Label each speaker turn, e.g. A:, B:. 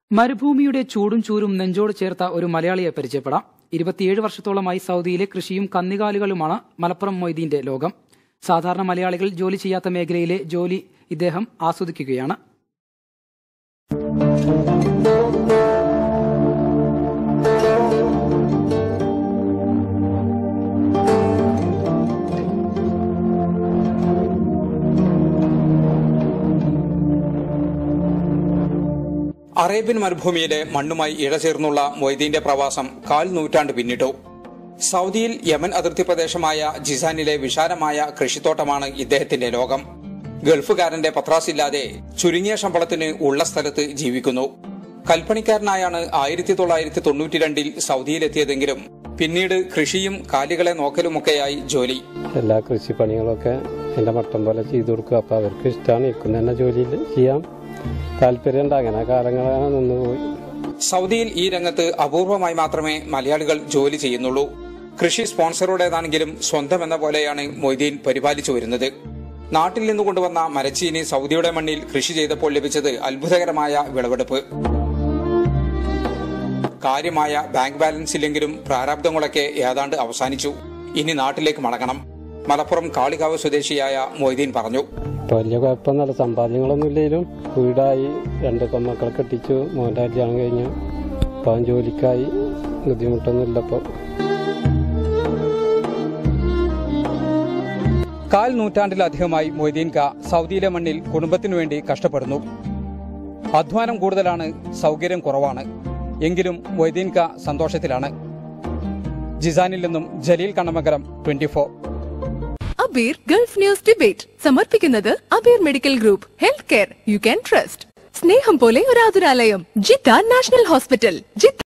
A: മരുഭൂമിയുടെ ചൂടും ചൂരും നെഞ്ചോട് ചേർത്ത ഒരു മലയാളിയെ പരിചയപ്പെടാം ഇരുപത്തിയേഴ് വർഷത്തോളമായി സൗദിയിലെ കൃഷിയും കന്നുകാലികളുമാണ് മലപ്പുറം മൊയ്തീന്റെ ലോകം സാധാരണ മലയാളികൾ ജോലി ചെയ്യാത്ത മേഖലയിലെ ജോലി ഇദ്ദേഹം ആസ്വദിക്കുകയാണ്
B: അറേബ്യൻ മരുഭൂമിയിലെ മണ്ണുമായി ഇഴചേർന്നുള്ള മൊയ്തീന്റെ പ്രവാസം കാൽ നൂറ്റാണ്ട് പിന്നിട്ടു സൗദിയിൽ യമൻ അതിർത്തി പ്രദേശമായ ജിസാനിലെ വിശാലമായ കൃഷിത്തോട്ടമാണ് ഇദ്ദേഹത്തിന്റെ ലോകം ഗൾഫുകാരന്റെ പത്രാസില്ലാതെ ചുരുങ്ങിയ ശമ്പളത്തിന് ഉള്ള സ്ഥലത്ത് ജീവിക്കുന്നു കൽപ്പണിക്കാരനായാണ് ആയിരത്തി തൊള്ളായിരത്തി തൊണ്ണൂറ്റിരണ്ടിൽ സൗദിയിലെത്തിയതെങ്കിലും പിന്നീട് കൃഷിയും കാലികളെ നോക്കലുമൊക്കെയായി ജോലി
C: എല്ലാ കൃഷിപ്പണികളൊക്കെ എൻ്റെ മട്ടം പോലെ ചെയ്തു കൊടുക്കും അപ്പോൾ അവർക്ക് ഇഷ്ടമാണ് ഇരിക്കും തന്നെ ജോലിയിൽ ചെയ്യാം താല്പര്യമുണ്ട് അങ്ങനെ കാലങ്ങളാണ് നിന്നുപോയി
B: സൗദിയിൽ ഈ രംഗത്ത് അപൂർവമായി മാത്രമേ മലയാളികൾ ജോലി ചെയ്യുന്നുള്ളൂ കൃഷി സ്പോൺസറുടേതാണെങ്കിലും സ്വന്തം എന്ന പോലെയാണ് മൊയ്തീൻ പരിപാലിച്ചു വരുന്നത് നാട്ടിൽ നിന്ന് കൊണ്ടുവന്ന മരച്ചീനി സൗദിയുടെ മണ്ണിൽ കൃഷി ചെയ്തപ്പോൾ ലഭിച്ചത് അത്ഭുതകരമായ വിളവെടുപ്പ് കാര്യമായ ബാങ്ക് ബാലൻസ് ഇല്ലെങ്കിലും പ്രാരാബ്ദങ്ങളൊക്കെ ഏതാണ്ട് അവസാനിച്ചു ഇനി നാട്ടിലേക്ക് മടങ്ങണം മലപ്പുറം കാളികാവ് സ്വദേശിയായ മൊയ്തീൻ പറഞ്ഞു
C: ഇപ്പം വലിയ കുഴപ്പമൊന്നുമില്ല സമ്പാദ്യങ്ങളൊന്നും ഇല്ലെങ്കിലും വീടായി രണ്ട് പെൺമക്കളെ കെട്ടിച്ചു മോൻ്റെ കല്യാണം കഴിഞ്ഞു ഇപ്പം ജോലിക്കായി ബുദ്ധിമുട്ടൊന്നുമില്ല ഇപ്പോൾ
B: കാൽ നൂറ്റാണ്ടിലധികമായി മൊയ്തീൻ ക സൗദിയിലെ മണ്ണിൽ കുടുംബത്തിനു വേണ്ടി കഷ്ടപ്പെടുന്നു അധ്വാനം കൂടുതലാണ് സൗകര്യം കുറവാണ് എങ്കിലും മൊയ്തീൻ ക സന്തോഷത്തിലാണ് ജിസാനിൽ നിന്നും Jaleel Kannamakaram twenty four
D: Abeer gulf news debate സമർപ്പിക്കുന്നത് Abeer medical group health care you can trust സ്നേഹം പോലെ ഒരു ആതുരാലയം ജിദ്ദ നാഷണൽ ഹോസ്പിറ്റൽ ജിദ്ദ